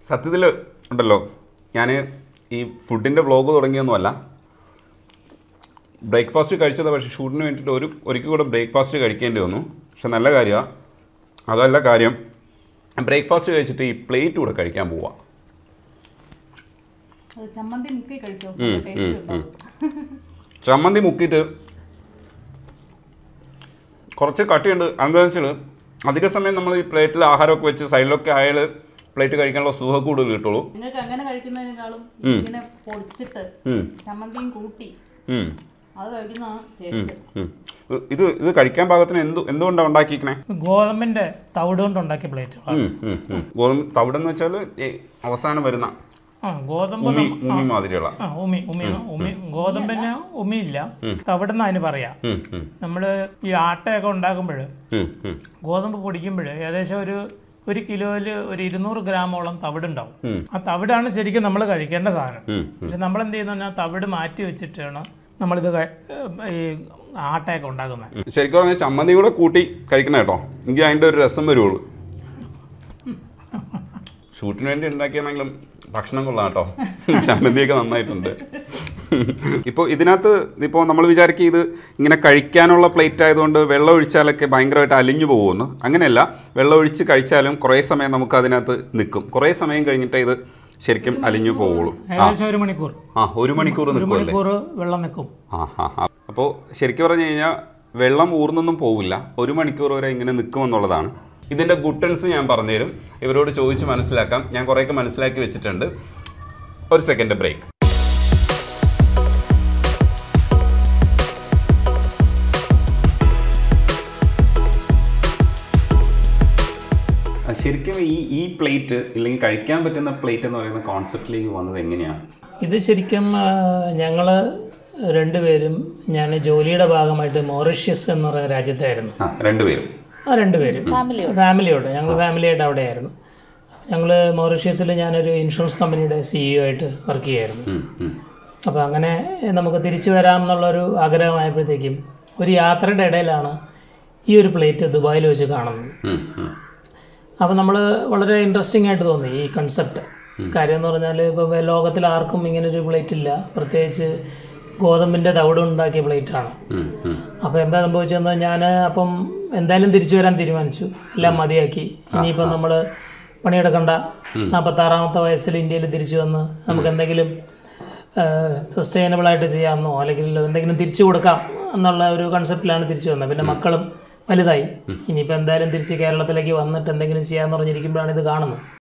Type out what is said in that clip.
സത്യത്തിൽ ഉണ്ടല്ലോ ഞാൻ ഈ ഫുഡിൻ്റെ വ്ളോഗ് തുടങ്ങിയൊന്നുമല്ല ബ്രേക്ക്ഫാസ്റ്റ് കഴിച്ചത് പക്ഷേ ഷൂട്ടിന് വേണ്ടിയിട്ട് ഒരു ഒരിക്കൽ കൂടെ ബ്രേക്ക്ഫാസ്റ്റ് കഴിക്കേണ്ടി വന്നു പക്ഷെ നല്ല കാര്യമാണ് അതല്ല കാര്യം ബ്രേക്ക്ഫാസ്റ്റ് കഴിച്ചിട്ട് ഈ പ്ലേറ്റ് കൂടെ കഴിക്കാൻ പോവാം അത് ചമ്മന്തി മുക്കി കഴിച്ചോ ഉം, ടേസ്റ്റ് ഉം, ഉണ്ടാവും ചമ്മന്തി മുക്കിയിട്ട് കുറച്ച് കട്ടിയുണ്ട് എന്താണെന്ന് വെച്ചാൽ അധിക സമയം നമ്മൾ ഈ പ്ലേറ്റിൽ ആഹാരമൊക്കെ വെച്ച് സൈഡിലൊക്കെ ആയാൽ പ്ലേറ്റ് കഴിക്കാനുള്ള സുഖം കൂടുതൽ കിട്ടുള്ളൂ നിങ്ങൾക്ക് അങ്ങനെ കഴിക്കുന്നതിനേക്കാളും ഉം. ഇങ്ങനെ പൊടിച്ചിട്ട് ഉം, ചമ്മന്തിയും കൂട്ടി ഉം, അത് കഴിക്കുന്നതാണ് ഉം, ടേസ്റ്റ് ഉം. ഇത് ഇത് കഴിക്കാൻ പാകത്തിന് എന്ത് എന്തുകൊണ്ടാണ് ഉണ്ടാക്കിയിരിക്കണേ ഗോതമ്പിന്റെ തവിട് കൊണ്ട് ഉണ്ടാക്കിയ പ്ലേറ്റുകളാണ് ഉം, ഉം, ഉം. ഗോതമ്പ് തവിടെന്ന് വെച്ചാൽ അവസാനം വരുന്ന ആ ഗോതമ്പ് ഉമി നമ്മ- ഉമി മാതിരിയുള്ള ആ ഉമി ഉമി ഉമി ഗോതമ്പിന് ഉമിയില്ല തവിടെന്ന് അതിന് പറയാം ഉം, ഉം, നമ്മൾ ഈ ആട്ടയൊക്കെ ഉണ്ടാക്കുമ്പോൾ ഉം, ഉം, ഗോതമ്പ് പൊടിക്കുമ്പോൾ ഏകദേശം ഒരു ഒരു കിലോയിൽ ഒരു ഇരുന്നൂറ് ഗ്രാമോളം തവിടുണ്ടാവും ഉം. ആ തവിടാണ് ശരിക്കും നമ്മൾ കഴിക്കേണ്ട സാധനം ഉം, പക്ഷെ നമ്മൾ എന്ത് ചെയ്യുന്ന പറഞ്ഞാൽ തവിട് മാറ്റി വെച്ചിട്ടാണ് നമ്മളിത് കഴി- ഈ ആട്ടയൊക്കെ ഉണ്ടാക്കുന്നത് ഉം. ശരിക്കും പറഞ്ഞാൽ ചമ്മന്തി കൂടെ കൂട്ടി കഴിക്കണം കേട്ടോ എനിക്ക് അതിൻ്റെ ഒരു രസം വരുള്ളൂ ഷൂട്ടിന് വേണ്ടി ഉണ്ടാക്കിയാണെങ്കിലും ഭക്ഷണം കൊള്ളാം കേട്ടോ ചമ്മന്തിയൊക്കെ നന്നായിട്ടുണ്ട് ഇപ്പോൾ ഇതിനകത്ത് ഇപ്പോൾ നമ്മൾ വിചാരിക്കും ഇത് ഇങ്ങനെ കഴിക്കാനുള്ള പ്ലേറ്റ് ആയതുകൊണ്ട് വെള്ളം ഒഴിച്ചാലൊക്കെ ഭയങ്കരമായിട്ട് അലിഞ്ഞു പോകുമെന്ന് അങ്ങനെയല്ല വെള്ളം ഒഴിച്ച് കഴിച്ചാലും കുറേ സമയം നമുക്ക് അതിനകത്ത് നിൽക്കും കുറേ സമയം കഴിഞ്ഞിട്ടേ ഇത് ശരിക്കും അലിഞ്ഞു പോവുള്ളൂ ആ ഏകദേശം ഒരു മണിക്കൂർ ആ ഒരു മണിക്കൂർ ഒരു നിൽക്കുമല്ലേ മണിക്കൂർ വെള്ളം നിൽക്കും ആ ആ ആ അപ്പോൾ ശരിക്കും പറഞ്ഞു കഴിഞ്ഞാൽ വെള്ളം ഊർന്നൊന്നും പോവില്ല ഒരു മണിക്കൂർ വരെ ഇങ്ങനെ നിൽക്കുമെന്നുള്ളതാണ് ഇതിൻ്റെ ഗുട്ടൻസ് ഞാൻ പറഞ്ഞുതരും ഇവരോട് ചോദിച്ച് മനസ്സിലാക്കാം ഞാൻ കുറേയൊക്കെ മനസ്സിലാക്കി വെച്ചിട്ടുണ്ട് ഒരു സെക്കൻഡ് ബ്രേക്ക് ശരിക്കും ഈ ഈ പ്ലേറ്റ് ഇല്ലെങ്കിൽ കഴിക്കാൻ പറ്റുന്ന പ്ലേറ്റ് എന്ന് പറയുന്ന കോൺസെപ്റ്റിലേക്ക് വന്നത് എങ്ങനെയാണ് ഇത് ശരിക്കും ഞങ്ങൾ രണ്ടുപേരും ഞാൻ ജോലിയുടെ ഭാഗമായിട്ട് മോറിഷ്യസ് എന്ന് പറയുന്ന രാജ്യത്തായിരുന്നു ആ രണ്ടുപേരും ആ രണ്ടുപേരും ഫാമിലിയോട് ഞങ്ങൾ ഫാമിലിയായിട്ട് അവിടെയായിരുന്നു ഞങ്ങൾ മൗറീഷ്യസിൽ ഞാനൊരു ഇൻഷുറൻസ് കമ്പനിയുടെ സിഇഒ ആയിട്ട് വർക്ക് ചെയ്യായിരുന്നു ഉം, ഉം. അപ്പോൾ അങ്ങനെ നമുക്ക് തിരിച്ചു വരാം എന്നുള്ളൊരു ആഗ്രഹമായപ്പോഴത്തേക്കും ഒരു യാത്രയുടെ ഇടയിലാണ് ഈ ഒരു പ്ലേറ്റ് ദുബായിൽ വെച്ച് കാണുന്നത് ഉം, ഉം. അപ്പോൾ നമ്മൾ വളരെ ഇൻട്രസ്റ്റിംഗ് ആയിട്ട് തോന്നി ഈ കൺസെപ്റ്റ് കാര്യം എന്ന് പറഞ്ഞാൽ ഇപ്പോൾ ലോകത്തിൽ ആർക്കും ഇങ്ങനെ ഒരു പ്ലേറ്റ് ഇല്ല പ്രത്യേകിച്ച് ഗോതമ്പിൻ്റെ തവിട് ഉണ്ടാക്കിയ പ്ലേറ്റാണ് ഉം, ഉം. അപ്പോൾ എന്താ സംഭവിച്ചതെന്ന് ഞാൻ അപ്പം എന്തായാലും തിരിച്ചു വരാൻ തീരുമാനിച്ചു എല്ലാം മതിയാക്കി ഇനിയിപ്പോൾ നമ്മൾ പണിയെടുക്കണ്ട നാൽപ്പത്താറാമത്തെ വയസ്സിൽ ഇന്ത്യയിൽ തിരിച്ചു വന്ന് നമുക്ക് എന്തെങ്കിലും സസ്റ്റൈനബിൾ ആയിട്ട് ചെയ്യാമെന്നോ അല്ലെങ്കിൽ എന്തെങ്കിലും തിരിച്ചു കൊടുക്കാം എന്നുള്ള ഒരു കൺസെപ്റ്റിലാണ് തിരിച്ചു വന്നത് പിന്നെ മക്കളും വലുതായി ഇനിയിപ്പോൾ എന്തായാലും തിരിച്ച് കേരളത്തിലേക്ക് വന്നിട്ട് എന്തെങ്കിലും ചെയ്യാമെന്ന് പറഞ്ഞിരിക്കുമ്പോഴാണ് ഇത് കാണുന്നത്